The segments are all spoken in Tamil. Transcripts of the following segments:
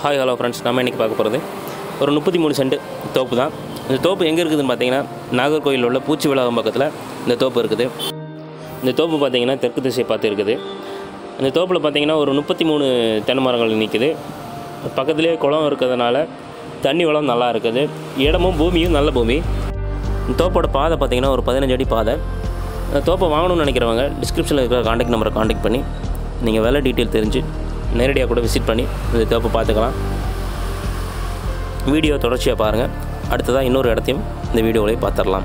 ஹாய் ஹலோ ஃப்ரெண்ட்ஸ் நம்ம இன்றைக்கி பார்க்க போகிறது ஒரு முப்பத்தி மூணு சென்ட் தோப்பு தான் இந்த தோப்பு எங்கே இருக்குதுன்னு பார்த்தீங்கன்னா நாகர்கோயில் உள்ள பூச்சி விளாகம் பக்கத்தில் இந்த தோப்பு இருக்குது இந்த தோப்பு பார்த்தீங்கன்னா தெற்கு திசை பார்த்து இருக்குது இந்த தோப்பில் பார்த்தீங்கன்னா ஒரு முப்பத்தி மூணு தென்னை மரங்கள் நிற்குது பக்கத்துலேயே குளம் இருக்கிறதுனால தண்ணி வளம் நல்லா இருக்குது இடமும் பூமியும் நல்ல பூமி இந்த தோப்போட பாதை பார்த்தீங்கன்னா ஒரு பதினஞ்சு அடி பாதை இந்த தோப்பை வாங்கணும்னு நினைக்கிறவங்க டிஸ்கிரிப்ஷனில் இருக்கிற காண்டாக்ட் நம்பரை காண்டாக்ட் பண்ணி நீங்கள் விலை டீட்டெயில் தெரிஞ்சு நேரடியாக கூட விசிட் பண்ணி இந்த தோப்பை பார்த்துக்கலாம் வீடியோ தொடர்ச்சியாக பாருங்கள் அடுத்ததாக இன்னொரு இடத்தையும் இந்த வீடியோவிலே பார்த்துடலாம்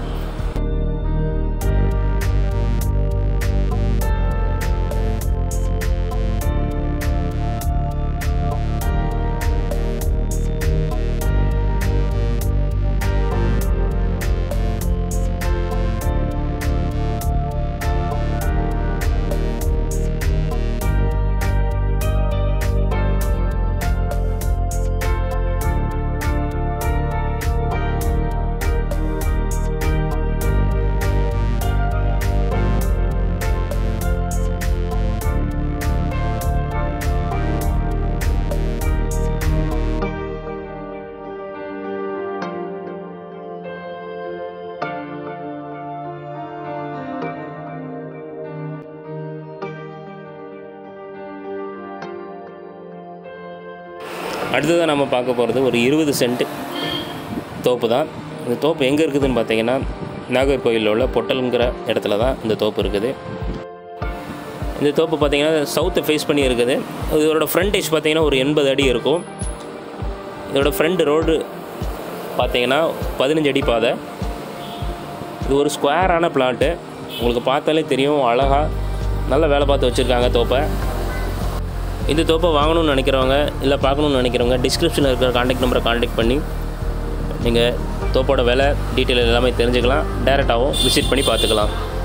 அடுத்ததாக நம்ம பார்க்க போகிறது ஒரு இருபது சென்ட் தோப்பு தான் இந்த தோப்பு எங்கே இருக்குதுன்னு பார்த்தீங்கன்னா நாகர்கோயிலில் உள்ள பொட்டலுங்கிற இடத்துல தான் இந்த தோப்பு இருக்குது இந்த தோப்பு பார்த்தீங்கன்னா சவுத்தை ஃபேஸ் பண்ணி இருக்குது இதோட ஃப்ரண்டேஜ் பார்த்தீங்கன்னா ஒரு எண்பது அடி இருக்கும் இதோட ஃப்ரண்ட் ரோடு பார்த்தீங்கன்னா பதினஞ்சு அடி பாதை இது ஒரு ஸ்கொயரான பிளாட்டு உங்களுக்கு பார்த்தாலே தெரியும் அழகாக நல்ல வேலை பார்த்து வச்சுருக்காங்க தோப்பை இந்த தோப்பை வாங்கணும்னு நினைக்கிறவங்க இல்லை பார்க்கணும்னு நினைக்கிறவங்க டிஸ்கிரிப்ஷனில் இருக்கிற காண்டாக்ட் நம்பரை காண்டாக்ட் பண்ணி நீங்கள் தோப்போட விலை டீட்டெயில் எல்லாமே தெரிஞ்சுக்கலாம் டேரெக்டாகவும் விசிட் பண்ணி பார்த்துக்கலாம்